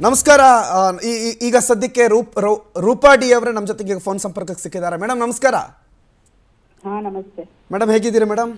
ನಮಸ್ಕಾರ ಆ, ಈ- ಈ- ಈಗ ಸದ್ಯಕ್ಕೆ ರೂಪ್ ರೂ- ರೂಪಾ ಡಿ ಅವರೇ ನಮ್ಮ ಜೊತೆಗೆ ಫೋನ್ ಸಂಪರ್ಕಕ್ಕೆ ಸಿಕ್ಕಿದ್ದಾರೆ ಮೇಡಮ್ ನಮಸ್ಕಾರ ಹಾ ನಮಸ್ತೆ ಮೇಡಮ್ ಹೇಗಿದ್ದೀರಿ ಮೇಡಮ್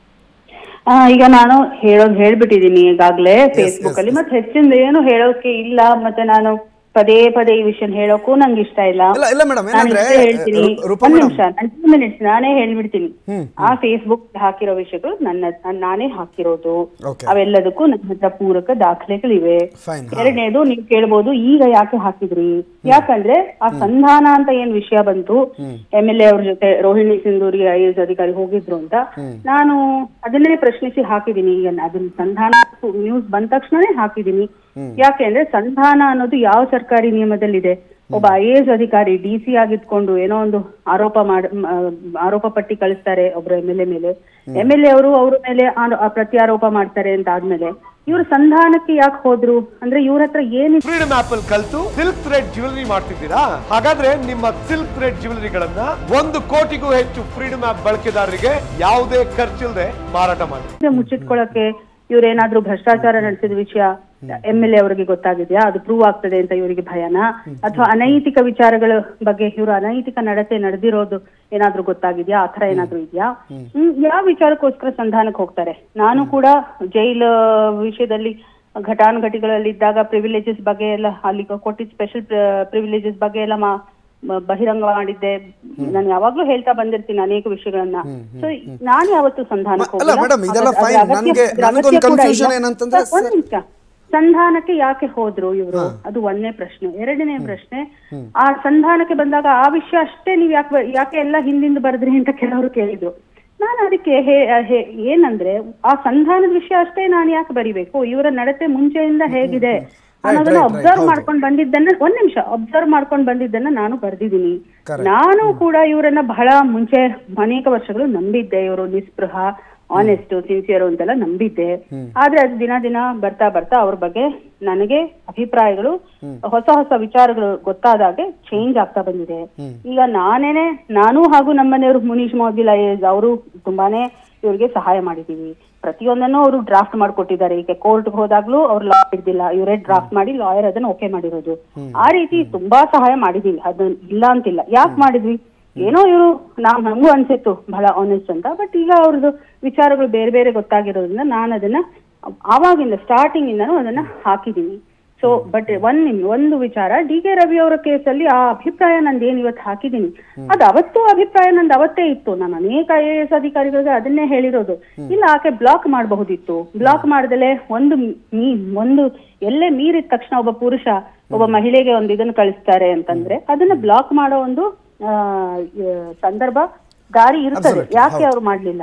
ಆ, ಈಗ ನಾನು ಹೇಳೋದ್ ಹೇಳ್ಬಿಟ್ಟಿದೀನಿ ಈಗಾಗ್ಲೇ ಫೇಸ್ಬುಕ್ ಅಲ್ಲಿ ಮತ್ತೆ ಹೆಚ್ಚಿಂದ ಏನು ಹೇಳೋಕೆ ಇಲ್ಲ ಮತ್ತೆ ನಾನು ಪದೇ ಪದೇ ಈ ವಿಷಯ ಹೇಳೋಕ್ಕೂ ನಂಗೆ ಇಷ್ಟ ಇಲ್ಲ ಇಲ್ಲ ಇಲ್ಲ ಮೇಡಮ್ ನಾನು ಏನಂದ್ರೆ ಇಷ್ಟೇ ಹೇಳ್ತೀನಿ ರೂ- ರೂಪಾ ಒಂದ್ ಮೇಡಮ್ ನಿಮಿಷ ಟೂ ಮಿನಿಟ್ಸ್ ನಾನೇ ಹೇಳ್ಬಿಡ್ತೀನಿ ಆ ಫೇಸ್ಬುಕ್ ಹಾಕಿರೋ ವಿಷಯಗಳು ನನ್ನ ನಾನ್- ನಾನೇ ಹಾಕಿರೋದು Okay. ಅವೆಲ್ಲದಕ್ಕೂ ನನ್ನ ಹತ್ರ ಪೂರಕ ದಾಖಲೆಗಳಿವೆ Fine, ಹಾ. ಎರಡನೇದು ನೀವು ಕೇಳ್ಬೋದು ಈಗ ಯಾಕೆ ಹಾಕಿದ್ರಿ ಯಾಕಂದ್ರೆ ಆ ಸಂಧಾನ ಅಂತ ಏನ್ ವಿಷಯ ಬಂತು ಎಂ ಎಲ್ ಎ ಅವ್ರ ಜೊತೆ ರೋಹಿಣಿ ಸಿಂಧೂರಿ ಐ ಎಸ್ ಅಧಿಕಾರಿ ಹೋಗಿದ್ರು ಅಂತ ನಾನು ಅದನ್ನೇ ಪ್ರಶ್ನಿಸಿ ಹಾಕಿದೀನಿ ಈಗ ಅದನ್ನ ಸಂಧಾನ ನ್ಯೂಸ್ ಬಂದ ತಕ್ಷಣನೇ ಹಾಕಿದೀನಿ ಯಾಕೆಂದ್ರೆ ಸಂಧಾನ ಅನ್ನೋದು ಯಾವ ಸರ್ಕಾರಿ ನಿಯಮದಲ್ಲಿದೆ ಒಬ್ಬ ಐ ಎಸ್ ಅಧಿಕಾರಿ ಡಿ ಸಿ ಆಗಿದ್ಕೊಂಡು ಏನೋ ಒಂದು ಆರೋಪ ಮಾಡ ಮ- ಆರೋಪ ಪಟ್ಟಿ ಕಳಿಸ್ತಾರೆ ಒಬ್ರು ಎಂ ಎಲ್ ಎ ಮೇಲೆ ಎಂ ಎಲ್ ಎ ಅವರು ಅವ್ರ ಮೇಲೆ ಆರೋ- ಆ ಪ್ರತ್ಯಾರೋಪ ಮಾಡ್ತಾರೆ ಅಂತ ಆದ್ಮೇಲೆ ಇವ್ರು ಸಂಧಾನಕ್ಕೆ ಯಾಕೆ ಹೋದ್ರು ಅಂದ್ರೆ ಇವ್ರ ಹತ್ರ ಏನಿದೆ ಫ್ರೀಡಮ್ ಆಪ್ ಅಲ್ಲಿ ಕಲ್ತು ಸಿಲ್ಕ್ ಥ್ರೆಡ್ ಜ್ಯುವೆಲರಿ ಮಾಡ್ತಿದ್ದೀರಾ ಹಾಗಾದ್ರೆ ನಿಮ್ಮ ಸಿಲ್ಕ್ ಥ್ರೆಡ್ ಜ್ಯುವೆಲರಿಗಳನ್ನ ಒಂದು ಕೋಟಿಗೂ ಹೆಚ್ಚು ಫ್ರೀಡಮ್ ಆಪ್ ಬಳಕೆದಾರರಿಗೆ ಯಾವುದೇ ಖರ್ಚಿಲ್ಲದೆ ಮಾರಾಟ ಮಾಡಿ ಮುಚ್ಚಿಟ್ಕೊಳಕ್ಕೆ ಇವ್ರೇನಾದ್ರೂ ಭ್ರಷ್ಟಾಚಾರ ನಡೆಸಿದ ವಿಷಯ ಎಂ ಎಲ್ ಎ ಅವರಿಗೆ ಗೊತ್ತಾಗಿದ್ಯಾ ಅದು ಪ್ರೂವ್ ಆಗ್ತದೆ ಅಂತ ಇವರಿಗೆ ಭಯನಾ ಅಥವಾ ಅನೈತಿಕ ವಿಚಾರಗಳ ಬಗ್ಗೆ ಇವರು ಅನೈತಿಕ ನಡತೆ ನಡೆದಿರೋದು ಏನಾದ್ರೂ ಗೊತ್ತಾಗಿದ್ಯಾ ಆತರ ಏನಾದ್ರೂ ಇದೆಯಾ ಹ್ಮ್ ಯಾವ ವಿಚಾರಕ್ಕೋಸ್ಕರ ಸಂಧಾನಕ್ಕೆ ಹೋಗ್ತಾರೆ ನಾನು ಕೂಡ ಜೈಲ್ ವಿಷಯದಲ್ಲಿ ಘಟಾನುಘಟಿಗಳಲ್ಲಿ ಇದ್ದಾಗ ಪ್ರಿವಿಲೇಜಸ್ ಬಗ್ಗೆ ಎಲ್ಲ ಅಲ್ಲಿ ಕೊಟ್ಟಿದ್ದ ಸ್ಪೆಷಲ್ ಪ್ರಿವಿಲೇಜಸ್ ಬಗ್ಗೆ ಎಲ್ಲ ಮಾ ಮ- ಬಹಿರಂಗ ಮಾಡಿದ್ದೆ ನಾನು ಯಾವಾಗ್ಲೂ ಹೇಳ್ತಾ ಬಂದಿರ್ತೀನಿ ಅನೇಕ ವಿಷಯಗಳನ್ನ ಸೊ ನಾನು ಯಾವತ್ತು ಸಂಧಾನಕ್ಕೆ ಮ- ಅಲ್ಲ ಹೋಗಿಲ್ಲ. madam, ಇದೆಲ್ಲ ಅದ್ರ fine. ಅಗತ್ಯ- ನನ್ಗೆ- ಅದ್ರ ನನ್ಗೊಂದು ಅಗತ್ಯ ಕೂಡ confusion ಇಲ್ಲ. ಏನಂತಂದ್ರೆ ಸರ್, ಒಂದ್ ನಿಮಿಷ ಸಂಧಾನಕ್ಕೆ ಯಾಕೆ ಹೋದ್ರು ಇವರು ಅದು ಒಂದನೇ ಪ್ರಶ್ನೆ ಎರಡನೇ ಪ್ರಶ್ನೆ ಆ ಸಂಧಾನಕ್ಕೆ ಬಂದಾಗ ಆ ವಿಷಯ ಅಷ್ಟೇ ನೀವ್ ಯಾಕೆ ಬ- ಯಾಕೆ ಎಲ್ಲ ಹಿಂದಿಂದ ಬರೆದ್ರಿ ಅಂತ ಕೆಲವರು ಕೇಳಿದ್ರು ನಾನು ಅದಕ್ಕೆ ಹೇ- ಹೇ- ಏನಂದ್ರೆ ಆ ಸಂಧಾನದ ವಿಷಯ ಅಷ್ಟೇ ನಾನು ಯಾಕೆ ಬರಿಬೇಕು ಇವರ ನಡತೆ ಮುಂಚೆಯಿಂದ ಹೇಗಿದೆ ಅನ್ನೋದನ್ನ right, ಅಬ್ಸರ್ವ್ ಹೌದು. ಮಾಡ್ಕೊಂಡು ಬಂದಿದ್ದನ್ನ ಒಂದ್ ನಿಮಿಷ ಅಬ್ಸರ್ವ್ ಮಾಡ್ಕೊಂಡು ಬಂದಿದ್ದನ್ನ ನಾನು ಬರ್ದಿದ್ದೀನಿ Correct. ನಾನು ಕೂಡ ಇವರನ್ನ ಬಹಳ ಮುಂಚೆ ಅನೇಕ ವರ್ಷಗಳು ನಂಬಿದ್ದೆ ಇವರು ನಿಸ್ಪೃಹ ಆನೆಸ್ಟ್ ಸಿನ್ಸಿಯರ್ ಅಂತೆಲ್ಲ ನಂಬಿದ್ದೆ ಆದ್ರೆ ಅದು ದಿನ ದಿನ ಬರ್ತಾ ಬರ್ತಾ ಅವ್ರ ಬಗ್ಗೆ ನನಗೆ ಅಭಿಪ್ರಾಯಗಳು ಹೊಸ ಹೊಸ ವಿಚಾರಗಳು ಗೊತ್ತಾದಾಗೆ ಚೇಂಜ್ ಆಗ್ತಾ ಬಂದಿದೆ ಈಗ ನಾನೇನೆ ನಾನು ಹಾಗೂ ನಮ್ಮನೆಯವರು ಮುನೀಶ್ ಮೋದಿಲ್ ಐ ಅವರು ತುಂಬಾನೇ ಇವ್ರಿಗೆ ಸಹಾಯ ಮಾಡಿದೀವಿ ಪ್ರತಿಯೊಂದನ್ನು ಅವರು ಡ್ರಾಫ್ಟ್ ಮಾಡ್ಕೊಟ್ಟಿದ್ದಾರೆ ಈಗ ಕೋರ್ಟ್ ಹೋದಾಗ್ಲೂ ಅವ್ರು ಲಾ ಹಿಡ್ದಿಲ್ಲ ಇವರೇ ಡ್ರಾಫ್ಟ್ ಮಾಡಿ ಲಾಯರ್ ಅದನ್ನ ಓಕೆ ಮಾಡಿರೋದು ಆ ರೀತಿ ತುಂಬಾ ಸಹಾಯ ಮಾಡಿದೀವಿ ಅದನ್ನ ಇಲ್ಲ ಅಂತಿಲ್ಲ ಯಾಕೆ ಮಾಡಿದ್ವಿ ಏನೋ ಇವರು ನಾವ್ ನಮಗೂ ಅನ್ಸಿತ್ತು ಬಹಳ ಆನೆಸ್ಟ್ ಅಂತ ಬಟ್ ಈಗ ಅವ್ರದ್ದು ವಿಚಾರಗಳು ಬೇರೆ ಬೇರೆ ಗೊತ್ತಾಗಿರೋದ್ರಿಂದ ನಾನು ಅದನ್ನ ಆವಾಗಿಂದ ಸ್ಟಾರ್ಟಿಂಗ್ ಇಂದನೂ ಅದನ್ನ ಹಾಕಿದೀನಿ ಸೊ ಬಟ್ ಒಂದ್ ನಿಮ್ ಒಂದು ವಿಚಾರ ಡಿ ಕೆ ರವಿ ಅವರ ಕೇಸಲ್ಲಿ ಆ ಅಭಿಪ್ರಾಯ ನಂದು ಏನ್ ಇವತ್ತು ಹಾಕಿದೀನಿ ಅದು ಅವತ್ತು ಅಭಿಪ್ರಾಯ ನಂದು ಅವತ್ತೇ ಇತ್ತು ನಾನು ಅನೇಕ ಐ ಎ ಎಸ್ ಅಧಿಕಾರಿಗಳಿಗೆ ಅದನ್ನೇ ಹೇಳಿರೋದು ಇಲ್ಲ ಆಕೆ ಬ್ಲಾಕ್ ಮಾಡಬಹುದಿತ್ತು ಬ್ಲಾಕ್ ಮಾಡ್ದಲೆ ಒಂದು ಮೀ ಒಂದು ಎಲ್ಲೇ ಮೀರಿದ ತಕ್ಷಣ ಒಬ್ಬ ಪುರುಷ ಒಬ್ಬ ಮಹಿಳೆಗೆ ಒಂದು ಇದನ್ನ ಕಳಿಸ್ತಾರೆ ಅಂತಂದ್ರೆ ಅದನ್ನ ಬ್ಲಾಕ್ ಮಾಡೋ ಒಂದು ಆ, ಆ, ಸಂದರ್ಭ ದಾರಿ ಇರ್ತದೆ Absolutely, ಯಾಕೆ ಹೌದು. ಅವ್ರು ಮಾಡ್ಲಿಲ್ಲ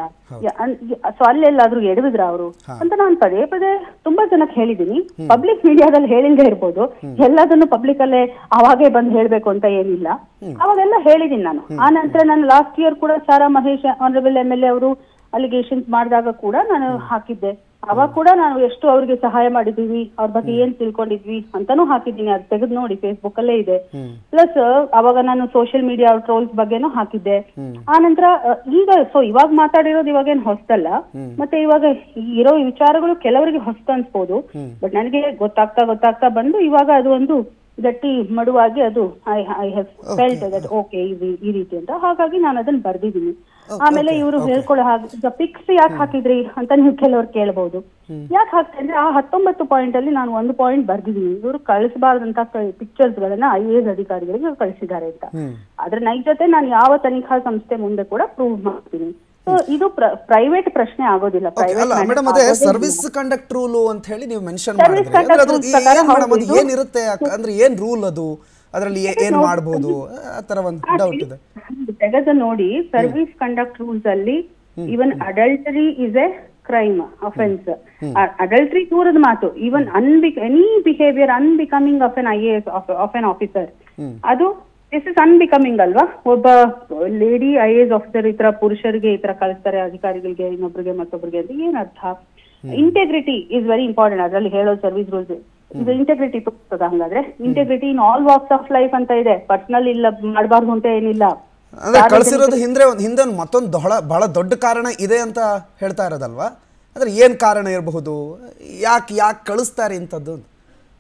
ಸೊ ಅಲ್ಲೆಲ್ಲಾದ್ರೂ ಎಡವಿದ್ರ ಅವರು ಅಂತ ನಾನು ಪದೇ ಪದೇ ತುಂಬಾ ಜನಕ್ಕೆ ಹೇಳಿದೀನಿ ಪಬ್ಲಿಕ್ ಮೀಡಿಯಾದಲ್ಲಿ ಹೇಳಿಲ್ದೇ ಇರ್ಬೋದು ಎಲ್ಲದನ್ನು ಪಬ್ಲಿಕ್ ಅಲ್ಲೇ ಅವಾಗೇ ಬಂದು ಹೇಳ್ಬೇಕು ಅಂತ ಏನಿಲ್ಲ ಅವಾಗೆಲ್ಲ ಹೇಳಿದೀನಿ ನಾನು ಆ ನಂತರ ನಾನು ಲಾಸ್ಟ್ ಇಯರ್ ಕೂಡ Sara Mahesh honourable M L A ಅವರು ಅಲಿಗೇಷನ್ಸ್ ಮಾಡಿದಾಗ ಕೂಡ ನಾನು ಹಾಕಿದ್ದೆ ಅವಾಗ ಕೂಡ ನಾನು ಎಷ್ಟು ಅವ್ರಿಗೆ ಸಹಾಯ ಮಾಡಿದೀವಿ ಅವ್ರ ಬಗ್ಗೆ ಏನ್ ತಿಳ್ಕೊಂಡಿದ್ವಿ ಅಂತಾನೂ ಹಾಕಿದ್ದೀನಿ ಅದು ತೆಗೆದು ನೋಡಿ ಫೇಸ್ಬುಕ್ ಅಲ್ಲೇ ಇದೆ ಪ್ಲಸ್ ಅವಾಗ ನಾನು ಸೋಷಿಯಲ್ ಮೀಡಿಯಾ ಟ್ರೋಲ್ಸ್ ಬಗ್ಗೆನೂ ಹಾಕಿದ್ದೆ ಆ ನಂತರ ಈಗ ಸೊ ಇವಾಗ ಮಾತಾಡಿರೋದು ಇವಾಗೇನ್ ಹೊಸ್ತಲ್ಲ ಮತ್ತೆ ಇವಾಗ ಇರೋ ವಿಚಾರಗಳು ಕೆಲವರಿಗೆ ಹೊಸ್ತು ಅನ್ಸ್ಬೋದು ಬಟ್ ನನಗೆ ಗೊತ್ತಾಗ್ತಾ ಗೊತ್ತಾಗ್ತಾ ಬಂದು ಇವಾಗ ಅದು ಒಂದು ಗಟ್ಟಿ ಮಡುವಾಗಿ ಅದು I I have felt that okay ಈ ರೀತಿ ಅಂತ ಹಾಗಾಗಿ ನಾನು ಅದನ್ನ ಬರ್ದಿದ್ದೀನಿ ಆಮೇಲೆ ಇವರು ಹೇಳ್ಕೊಳ್ಳೋ ಹಾಗೆ ಈಗ ಪಿಕ್ಸ್ ಯಾಕೆ ಹಾಕಿದ್ರಿ ಅಂತ ನೀವು ಕೆಲವ್ರು ಕೇಳಬಹುದು ಯಾಕೆ ಹಾಕ್ತಾ ಅಂದ್ರೆ ಆ ಹತ್ತೊಂಬತ್ತು ಪಾಯಿಂಟ್ ಅಲ್ಲಿ ನಾನು ಒಂದು ಪಾಯಿಂಟ್ ಬರ್ದಿದ್ದೀನಿ ಇವರು ಕಳಿಸಬಾರ್ದಂತ ಪಿಕ್ಚರ್ಸ್ ಗಳನ್ನ ಐ ಎಸ್ ಅಧಿಕಾರಿಗಳಿಗೆ ಕಳಿಸಿದ್ದಾರೆ ಅಂತ ಅದ್ರ ನೈಜತೆ ನಾನು ಯಾವ ತನಿಖಾ ಸಂಸ್ಥೆ ಮುಂದೆ ಕೂಡ ಪ್ರೂವ್ ಮಾಡ್ತೀನಿ ಸೊ ಇದು ಪ್ರೈವೇಟ್ ಪ್ರಶ್ನೆ ಆಗೋದಿಲ್ಲ Okay, ಅಲ್ಲ ಪ್ರೈವೇಟ್ ಮೇಡಮ್ ಅದೇ ಸರ್ವಿಸ್ ಕಂಡಕ್ಟ್ ರೂಲ್ ಅಂತ ಹೇಳಿ ನೀವು ಮೆನ್ಷನ್ Service ಮಾಡಿದ್ರಿ conduct ಅಂದ್ರೆ ಅದ್ರದ್ದು rules ಪ್ರಕಾರ ಏನ್ ಮೇಡಮ್ ಅದು ಹೌದು. ಏನಿರುತ್ತೆ ಅಕ್ಕ- ಅಂದ್ರೆ ಏನ್ ರೂಲ್ ಅದು ಅದರಲ್ಲಿ ಏನ್ ಮಾಡ್ಬೋದು ಆ ತರ ಒಂದು ಡೌಟ್ ಇದೆ ತೆಗೆದು ನೋಡಿ ಸರ್ವಿಸ್ ಕಂಡಕ್ಟ್ ರೂಲ್ಸ್ ಅಲ್ಲಿ even adultery is a crime offence ಅಡಲ್ಟರಿ ದೂರದ ಮಾತು ಇವನ್ ಅನ್ಬಿಕ್ any behaviour unbecoming of an I A S of an officer ಅದು ದಿಸ್ ಇಸ್ ಅನ್ಬಿಕಮಿಂಗ್ ಅಲ್ವಾ ಒಬ್ಬ lady I A S officer ಈ ತರ ಪುರುಷರಿಗೆ ಈ ತರ ಕಳಿಸ್ತಾರೆ ಅಧಿಕಾರಿಗಳಿಗೆ ಇನ್ನೊಬ್ರಿಗೆ ಮತ್ತೊಬ್ರಿಗೆ ಅಂತ ಏನ್ ಅರ್ಥ ಇಂಟೆಗ್ರಿಟಿ ಇಸ್ ವೆರಿ ಇಂಪಾರ್ಟೆಂಟ್ ಅದರಲ್ಲಿ ಹೇಳೋ ಸರ್ವಿಸ್ ರೂಲ್ಸ್ ಇದು ಇಂಟೆಗ್ರಿಟಿ ತೋರಿಸ್ತದ ಹಂಗಾದ್ರೆ integrity in all walks of life ಅಂತ ಇದೆ ಪರ್ಸನಲ್ ಇಲ್ಲ ಮಾಡಬಾರ್ದು ಅಂತ ಏನಿಲ್ಲ ಅಂದ್ರೆ ಕಳ್ಸಿರೋದು ಹಿಂದೆ ಒಂದು ಹಿಂದೆ ಒಂದು ಮತ್ತೊಂದು ಬಹಳ ಬಹಳ ದೊಡ್ಡ ಕಾರಣ ಇದೆ ಅಂತ ಹೇಳ್ತಾ ಇರೋದಲ್ವಾ ಅಂದ್ರೆ ಏನ್ ಕಾರಣ ಇರಬಹುದು ಯಾಕೆ ಯಾಕೆ ಕಳಿಸ್ತಾರೆ ಇಂಥದ್ದು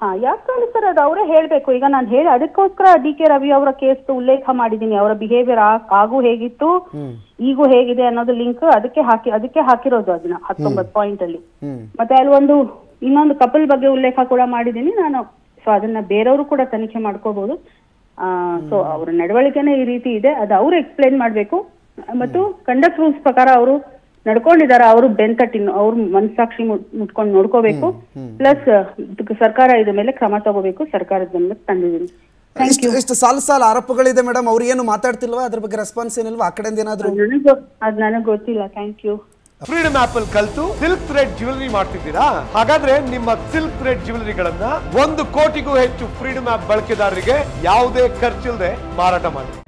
ಹಾ ಯಾಕೆ ಕಳಿಸ್ತಾರೆ ಅದು ಅವರೇ ಹೇಳ್ಬೇಕು ಈಗ ನಾನು ಹೇಳಿ ಅದಕ್ಕೋಸ್ಕರ ಡಿ ಕೆ ರವಿ ಅವರ ಕೇಸ್ ಉಲ್ಲೇಖ ಮಾಡಿದ್ದೀನಿ ಅವರ ಬಿಹೇವಿಯರ್ ಆಗು ಹೇಗಿತ್ತು ಈಗೂ ಹೇಗಿದೆ ಅನ್ನೋದು ಲಿಂಕ್ ಅದಕ್ಕೆ ಹಾಕಿ ಅದಕ್ಕೆ ಹಾಕಿರೋದು ಅದನ್ನ ಹತ್ತೊಂಬತ್ತು ಪಾಯಿಂಟ್ ಅಲ್ಲಿ ಹ್ಮ್ ಮತ್ತೆ ಅಲ್ಲಿ ಒಂದು ಇನ್ನೊಂದು ಕಪಲ್ ಬಗ್ಗೆ ಉಲ್ಲೇಖ ಕೂಡ ಮಾಡಿದ್ದೀನಿ ನಾನು ಸೊ ಅದನ್ನ ಬೇರೆಯವರು ಕೂಡ ತನಿಖೆ ಮಾಡ್ಕೋಬಹುದು ಸೊ ಅವರ ನಡವಳಿಕೆನೇ ಈ ರೀತಿ ಇದೆ ಅದು ಅವರು ಎಕ್ಸ್ಪ್ಲೈನ್ ಮಾಡ್ಬೇಕು ಮತ್ತು ಕಂಡಕ್ಟ್ ರೂಲ್ಸ್ ಪ್ರಕಾರ ಅವರು ನಡ್ಕೊಂಡಿದ್ದಾರೆ ಅವರು ಬೆಂತಟ್ಟಿ ಅವ್ರ ಮನಸ್ಸಾಕ್ಷಿ ಮುಟ್- ಮುಟ್ಕೊಂಡು ನೋಡ್ಕೋಬೇಕು ಪ್ಲಸ್ ಸರ್ಕಾರ ಇದ್ರ ಮೇಲೆ ಕ್ರಮ ತಗೋಬೇಕು ಸರ್ಕಾರದ ಗಮನಕ್ಕೆ ತಂದಿದ್ದೀನಿ ಇಷ್ಟು ಇಷ್ಟು ಸಾಲು ಸಾಲು ಆರೋಪಗಳಿದೆ ಮೇಡಮ್ ಅವ್ರು ಏನು ಮಾತಾಡ್ತಿಲ್ವಾ ಅದ್ರ ಬಗ್ಗೆ ರೆಸ್ಪಾನ್ಸ್ ಏನಿಲ್ವಾ ಆ ಕಡೆಯಿಂದ ಏನಾದ್ರು ನನಗೆ ಅದು ನನಗೆ ಗೊತ್ತಿಲ್ಲ ಥ್ಯಾಂಕ್ ಯು ಫ್ರೀಡಮ್ ಆಪ್ ಅಲ್ಲಿ ಕಲ್ತು ಸಿಲ್ಕ್ ಥ್ರೆಡ್ ಜ್ಯುವೆಲರಿ ಮಾಡ್ತಿದ್ದೀರಾ ಹಾಗಾದ್ರೆ ನಿಮ್ಮ ಸಿಲ್ಕ್ ಥ್ರೆಡ್ ಜ್ಯುವೆಲರಿಗಳನ್ನ ಒಂದು ಕೋಟಿಗೂ ಹೆಚ್ಚು ಫ್ರೀಡಮ್ ಆಪ್ ಬಳಕೆದಾರರಿಗೆ ಯಾವುದೇ ಖರ್ಚಿಲ್ಲದೆ ಮಾರಾಟ ಮಾಡಿ